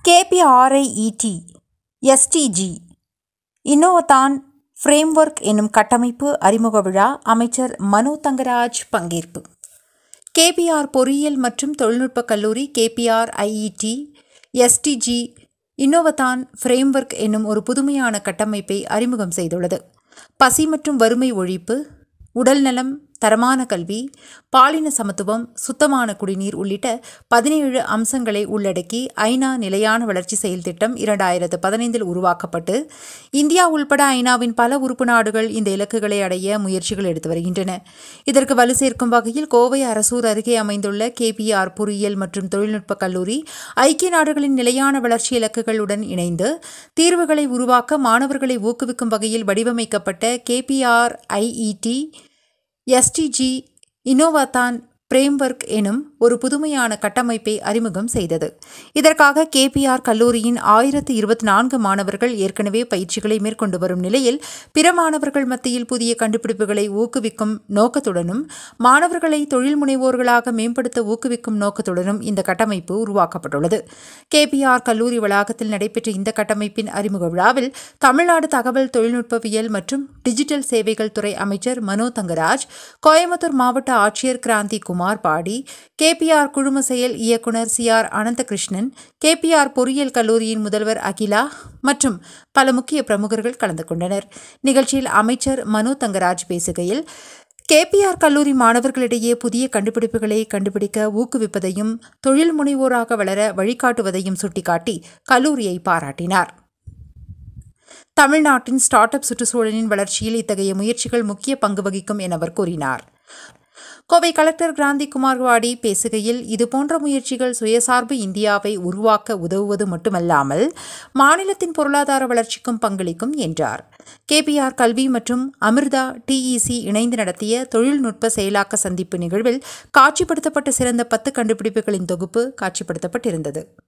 கேபிஆர்ஐஇடி SDG இன்னோதான் framework என்னும் கட்டமைப்பு அறிமுக விழா அமைச்சர் மனோ தங்கராஜ் பங்கேற்பு கேபிஆர் பொறியியல் மற்றும் தொழில்நுட்பக் கல்லூரி KPR IET SDG innovathon framework என்னும் ஒரு புதுமையான கட்டமைப்பை அறிமுகம் செய்துள்ளது பசி மற்றும் வறுமை ஒழிப்பு உடல்நலம் தரமான கல்வி பாலின சமத்துவம் சுத்தமான குடிநீர் உள்ளிட்ட பதினேழு அம்சங்களை உள்ளடக்கி ஐநா நிலையான வளர்ச்சி செயல் திட்டம் இரண்டாயிரத்து பதினைந்தில் உருவாக்கப்பட்டு இந்தியா உள்பட ஐநாவின் பல உறுப்பு நாடுகள் இந்த இலக்குகளை அடைய முயற்சிகள் எடுத்து வருகின்றன இதற்கு வலு சேர்க்கும் வகையில் கோவை அரசூர் அருகே அமைந்துள்ள கேபிஆர் பொறியியல் மற்றும் தொழில்நுட்ப கல்லூரி ஐக்கிய நாடுகளின் நிலையான வளர்ச்சி இலக்குகளுடன் இணைந்து தீர்வுகளை உருவாக்க மாணவர்களை ஊக்குவிக்கும் வகையில் வடிவமைக்கப்பட்ட KPR IET SDG innovathon framework எனும் ஒரு புதுமையான கட்டமைப்பை அறிமுகம் செய்தது இதற்காக கேபிஆர் கல்லூரியின் ஆயிரத்து இருபத்தி நான்கு மாணவர்கள் ஏற்கனவே பயிற்சிகளை மேற்கொண்டு வரும் நிலையில் பிற மாணவர்கள் மத்தியில் புதிய கண்டுபிடிப்புகளை ஊக்குவிக்கும் நோக்கத்துடனும் மாணவர்களை தொழில் முனைவோர்களாக மேம்படுத்த ஊக்குவிக்கும் நோக்கத்துடனும் இந்த கட்டமைப்பு உருவாக்கப்பட்டுள்ளது கேபிஆர் கல்லூரி வளாகத்தில் நடைபெற்ற இந்த கட்டமைப்பின் அறிமுக விழாவில் தமிழ்நாடு தகவல் தொழில்நுட்பவியல் மற்றும் டிஜிட்டல் சேவைகள் துறை அமைச்சர் மனோ தங்கராஜ் கோயம்புத்தூர் மாவட்ட ஆட்சியர் கிராந்தி குமார் பாடி கேபிஆர் குழும செயல் இயக்குனர் சி ஆர் அனந்தகிருஷ்ணன் கேபிஆர் பொறியியல் கல்லூரியின் முதல்வர் அகிலா மற்றும் பல முக்கிய பிரமுகர்கள் கலந்து கொண்டனர் நிகழ்ச்சியில் அமைச்சர் மனோ தங்கராஜ் பேசுகையில் கேபிஆர் கல்லூரி மாணவர்களிடையே புதிய கண்டுபிடிப்புகளை கண்டுபிடிக்க ஊக்குவிப்பதையும் தொழில் முனைவோராக வளர வழிகாட்டுவதையும் சுட்டிக்காட்டி கல்லூரியை பாராட்டினார் தமிழ்நாட்டின் ஸ்டார்ட் அப் சுற்றுச்சூழலின் வளர்ச்சியில் இத்தகைய முயற்சிகள் முக்கிய பங்கு வகிக்கும் என அவர் கூறினார் கோவை கலெக்டர் கிராந்தி குமார்வாடி பேசுகையில் இதுபோன்ற முயற்சிகள் சுயசார்பு இந்தியாவை உருவாக்க உதவுவது மட்டுமல்லாமல் மாநிலத்தின் பொருளாதார வளர்ச்சிக்கும் பங்களிக்கும் என்றார் கேபிஆர் கல்வி மற்றும் அமிர்தா டிஇசி இணைந்து நடத்திய தொழில்நுட்ப செயலாக்க சந்திப்பு நிகழ்வில் காட்சிப்படுத்தப்பட்ட சிறந்த பத்து கண்டுபிடிப்புகளின் தொகுப்பு காட்சிப்படுத்தப்பட்டிருந்தது